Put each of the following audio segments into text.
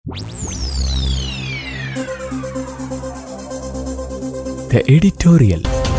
The editorial.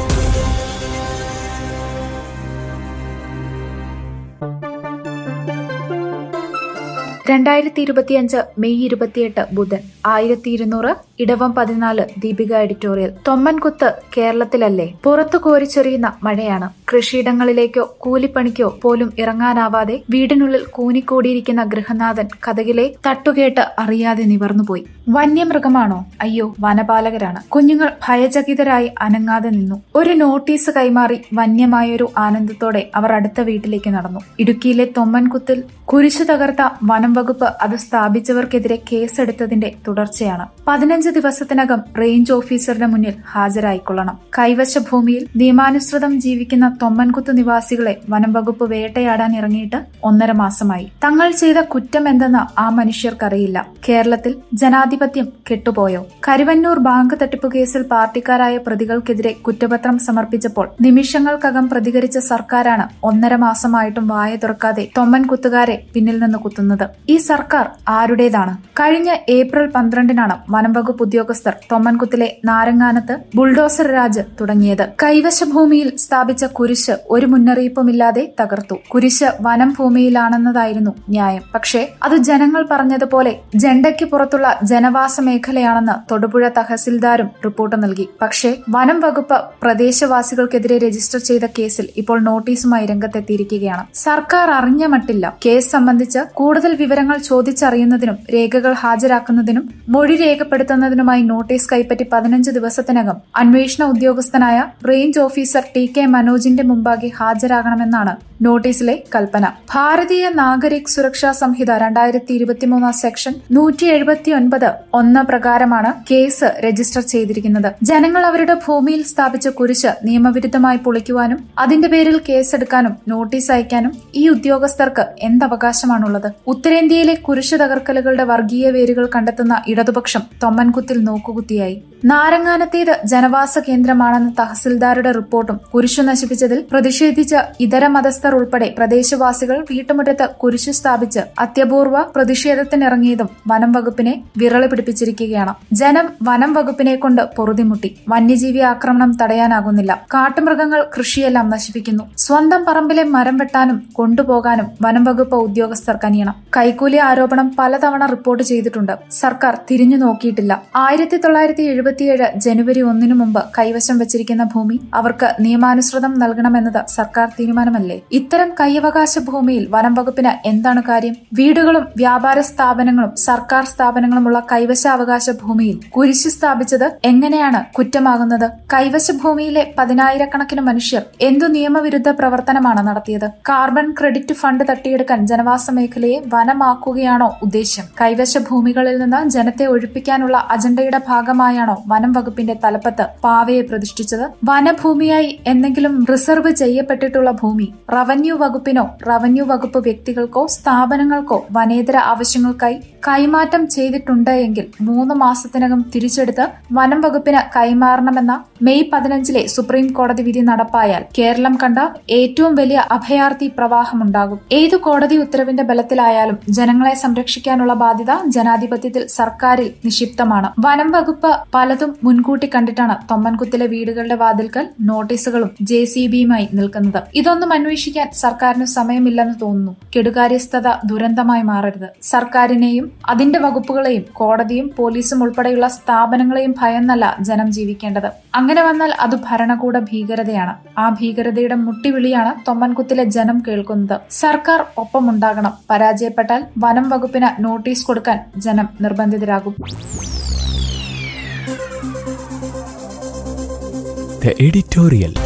രണ്ടായിരത്തി ഇരുപത്തിയഞ്ച് May ഇരുപത്തിയെട്ട് ബുധൻ ആയിരത്തി ഇരുന്നൂറ് ഇടവം പതിനാല് ദീപിക എഡിറ്റോറിയൽ തൊമ്മൻകുത്ത് കേരളത്തിലല്ലേ പുറത്തു കോരിച്ചെറിയുന്ന മഴയാണ് കൃഷിയിടങ്ങളിലേക്കോ കൂലിപ്പണിക്കോ പോലും ഇറങ്ങാനാവാതെ വീടിനുള്ളിൽ കൂനിക്കൂടിയിരിക്കുന്ന ഗൃഹനാഥൻ കഥകിലെ തട്ടുകേട്ട് അറിയാതെ നിവർന്നുപോയി വന്യമൃഗമാണോ അയ്യോ വനപാലകരാണ് കുഞ്ഞുങ്ങൾ ഭയചകിതരായി അനങ്ങാതെ നിന്നു ഒരു നോട്ടീസ് കൈമാറി വന്യമായൊരു ആനന്ദത്തോടെ അവർ അടുത്ത വീട്ടിലേക്ക് നടന്നു ഇടുക്കിയിലെ തൊമ്മൻകുത്തിൽ കുരിശു തകർത്ത വനം വകുപ്പ് അത് സ്ഥാപിച്ചവർക്കെതിരെ കേസെടുത്തതിന്റെ തുടർച്ചയാണ് പതിനഞ്ച് ദിവസത്തിനകം റേഞ്ച് ഓഫീസറുടെ മുന്നിൽ ഹാജരായിക്കൊള്ളണം കൈവശ ഭൂമിയിൽ നിയമാനുസൃതം ജീവിക്കുന്ന തൊമ്മൻകുത്ത് നിവാസികളെ വനം വകുപ്പ് വേട്ടയാടാൻ ഇറങ്ങിയിട്ട് ഒന്നര മാസമായി തങ്ങൾ ചെയ്ത കുറ്റം എന്തെന്ന് ആ മനുഷ്യർക്കറിയില്ല കേരളത്തിൽ ജനാധിപത്യം കെട്ടുപോയോ കരുവന്നൂർ ബാങ്ക് തട്ടിപ്പ് കേസിൽ പാർട്ടിക്കാരായ പ്രതികൾക്കെതിരെ കുറ്റപത്രം സമർപ്പിച്ചപ്പോൾ നിമിഷങ്ങൾക്കകം പ്രതികരിച്ച സർക്കാരാണ് ഒന്നര മാസമായിട്ടും വായ തുറക്കാതെ തൊമ്മൻ കുത്തുകാരെ പിന്നിൽ നിന്ന് കുത്തുന്നത് ഈ സർക്കാർ ആരുടേതാണ് കഴിഞ്ഞ ഏപ്രിൽ പന്ത്രണ്ടിനാണ് വനം വകുപ്പ് ഉദ്യോഗസ്ഥർ തൊമ്മൻകുത്തിലെ നാരങ്ങാനത്ത് ബുൾഡോസർ രാജ് തുടങ്ങിയത് കൈവശ ഭൂമിയിൽ സ്ഥാപിച്ച കുരിശ് ഒരു മുന്നറിയിപ്പുമില്ലാതെ തകർത്തു കുരിശ് വനം ഭൂമിയിലാണെന്നതായിരുന്നു ന്യായം പക്ഷേ അത് ജനങ്ങൾ പറഞ്ഞതുപോലെ ജണ്ടയ്ക്ക് പുറത്തുള്ള ജനവാസ മേഖലയാണെന്ന് തൊടുപുഴ തഹസിൽദാരും റിപ്പോർട്ട് നൽകി പക്ഷേ വനം വകുപ്പ് പ്രദേശവാസികൾക്കെതിരെ രജിസ്റ്റർ ചെയ്ത കേസിൽ ഇപ്പോൾ നോട്ടീസുമായി രംഗത്തെത്തിയിരിക്കുകയാണ് സർക്കാർ അറിഞ്ഞ മട്ടില്ല കേസ് സംബന്ധിച്ച് കൂടുതൽ വിവരങ്ങൾ ചോദിച്ചറിയുന്നതിനും രേഖകൾ ഹാജരാക്കുന്നതിനും മൊഴി രേഖപ്പെടുത്തുന്നതിനുമായി നോട്ടീസ് കൈപ്പറ്റി പതിനഞ്ച് ദിവസത്തിനകം അന്വേഷണ ഉദ്യോഗസ്ഥനായ റേഞ്ച് ഓഫീസർ ടി കെ മനോജിന്റെ മുമ്പാകെ ഹാജരാകണമെന്നാണ് നോട്ടീസിലെ കൽപ്പന ഭാരതീയ നാഗരിക് സുരക്ഷാ സംഹിത രണ്ടായിരത്തി ഇരുപത്തിമൂന്ന് സെക്ഷൻ നൂറ്റി എഴുപത്തി ഒൻപത് ഒന്ന് പ്രകാരമാണ് കേസ് രജിസ്റ്റർ ചെയ്തിരിക്കുന്നത് ജനങ്ങൾ അവരുടെ ഭൂമിയിൽ സ്ഥാപിച്ച കുരിശ് നിയമവിരുദ്ധമായി പൊളിക്കുവാനും അതിന്റെ പേരിൽ കേസെടുക്കാനും നോട്ടീസ് അയക്കാനും ഈ ഉദ്യോഗസ്ഥർക്ക് എന്തവകാശമാണുള്ളത് ഉത്തരേന്ത്യയിലെ കുരിശ് തകർക്കലുകളുടെ വർഗീയ വേരുകൾ കണ്ടെത്തുന്ന ഇടതുപക്ഷം തൊമ്മൻകുത്തിൽ നോക്കുകുത്തിയായി നാരങ്ങാനത്തേത് ജനവാസ കേന്ദ്രമാണെന്ന തഹസിൽദാരുടെ റിപ്പോർട്ടും കുരിശു നശിപ്പിച്ചതിൽ പ്രതിഷേധിച്ച് ഇതര മതസ്ഥർ ഉൾപ്പെടെ പ്രദേശവാസികൾ വീട്ടുമുറ്റത്ത് കുരിശു സ്ഥാപിച്ച് അത്യപൂർവ പ്രതിഷേധത്തിനിറങ്ങിയതും വനം വകുപ്പിനെ വിറളി പിടിപ്പിച്ചിരിക്കുകയാണ് ജനം വനം വകുപ്പിനെ കൊണ്ട് പൊറുതിമുട്ടി വന്യജീവി ആക്രമണം തടയാനാകുന്നില്ല കാട്ടുമൃഗങ്ങൾ കൃഷിയെല്ലാം നശിപ്പിക്കുന്നു സ്വന്തം പറമ്പിലെ മരം വെട്ടാനും കൊണ്ടുപോകാനും വനം വകുപ്പ് ഉദ്യോഗസ്ഥർ കനിയണം കൈക്കൂലി ആരോപണം പലതവണ റിപ്പോർട്ട് ചെയ്തിട്ടുണ്ട് സർക്കാർ തിരിഞ്ഞു നോക്കിയിട്ടില്ല ആയിരത്തി തൊള്ളായിരത്തി എഴുപത്തിയേഴ് ജനുവരി ഒന്നിനു മുമ്പ് കൈവശം വെച്ചിരിക്കുന്ന ഭൂമി അവർക്ക് നിയമാനുസൃതം നൽകണമെന്നത് സർക്കാർ തീരുമാനമല്ലേ ഇത്തരം കൈവകാശ ഭൂമിയിൽ വനം വകുപ്പിന് എന്താണ് കാര്യം വീടുകളും വ്യാപാര സ്ഥാപനങ്ങളും സർക്കാർ സ്ഥാപനങ്ങളുമുള്ള കൈവശാവകാശ ഭൂമിയിൽ കുരിശ് സ്ഥാപിച്ചത് എങ്ങനെയാണ് കുറ്റമാകുന്നത് കൈവശ ഭൂമിയിലെ പതിനായിരക്കണക്കിന് മനുഷ്യർ എന്തു നിയമവിരുദ്ധ പ്രവർത്തനമാണ് നടത്തിയത് കാർബൺ ക്രെഡിറ്റ് ഫണ്ട് തട്ടിയെടുക്കാൻ ജനവാസ മേഖലയെ വനമാക്കുകയാണോ ഉദ്ദേശ്യം കൈവശ ഭൂമികളിൽ നിന്ന് ജനത്തെ ഒഴിപ്പിക്കാനുള്ള അജണ്ടയുടെ ഭാഗമായാണോ വനം വകുപ്പിന്റെ തലപ്പത്ത് പാവയെ പ്രതിഷ്ഠിച്ചത് വനഭൂമിയായി എന്തെങ്കിലും റിസർവ് ചെയ്യപ്പെട്ടിട്ടുള്ള ഭൂമി റവന്യൂ വകുപ്പിനോ റവന്യൂ വകുപ്പ് വ്യക്തികൾക്കോ സ്ഥാപനങ്ങൾക്കോ വനേതര ആവശ്യങ്ങൾക്കായി കൈമാറ്റം ചെയ്തിട്ടുണ്ട് എങ്കിൽ മൂന്ന് മാസത്തിനകം തിരിച്ചെടുത്ത് വനം വകുപ്പിന് കൈമാറണമെന്ന മെയ് പതിനഞ്ചിലെ സുപ്രീം കോടതി വിധി നടപ്പായാൽ കേരളം കണ്ട ഏറ്റവും വലിയ അഭയാർത്ഥി പ്രവാഹമുണ്ടാകും ഏതു കോടതി ഉത്തരവിന്റെ ബലത്തിലായാലും ജനങ്ങളെ സംരക്ഷിക്കാനുള്ള ബാധ്യത ജനാധിപത്യത്തിൽ സർക്കാരിൽ നിക്ഷിപ്തമാണ് വനം വകുപ്പ് പലതും മുൻകൂട്ടി കണ്ടിട്ടാണ് തൊമ്മൻകുത്തിലെ വീടുകളുടെ വാതിൽക്കൽ നോട്ടീസുകളും ജെ സി ബിയുമായി നിൽക്കുന്നത് ഇതൊന്നും അന്വേഷിക്കാൻ സർക്കാരിന് സമയമില്ലെന്ന് തോന്നുന്നു കെടുകാര്യസ്ഥത ദുരന്തമായി മാറരുത് സർക്കാരിനെയും അതിന്റെ വകുപ്പുകളെയും കോടതിയും പോലീസും ഉൾപ്പെടെയുള്ള സ്ഥാപനങ്ങളെയും ഭയന്നല്ല ജനം ജീവിക്കേണ്ടത് അങ്ങനെ വന്നാൽ അത് ഭരണകൂട ഭീകരതയാണ് ആ ഭീകരതയുടെ മുട്ടിവിളിയാണ് തൊമ്മൻകുത്തിലെ ജനം കേൾക്കുന്നത് സർക്കാർ ഒപ്പമുണ്ടാകണം പരാജയപ്പെട്ടാൽ വനം വകുപ്പിന് നോട്ടീസ് കൊടുക്കാൻ ജനം നിർബന്ധിതരാകും The editorial.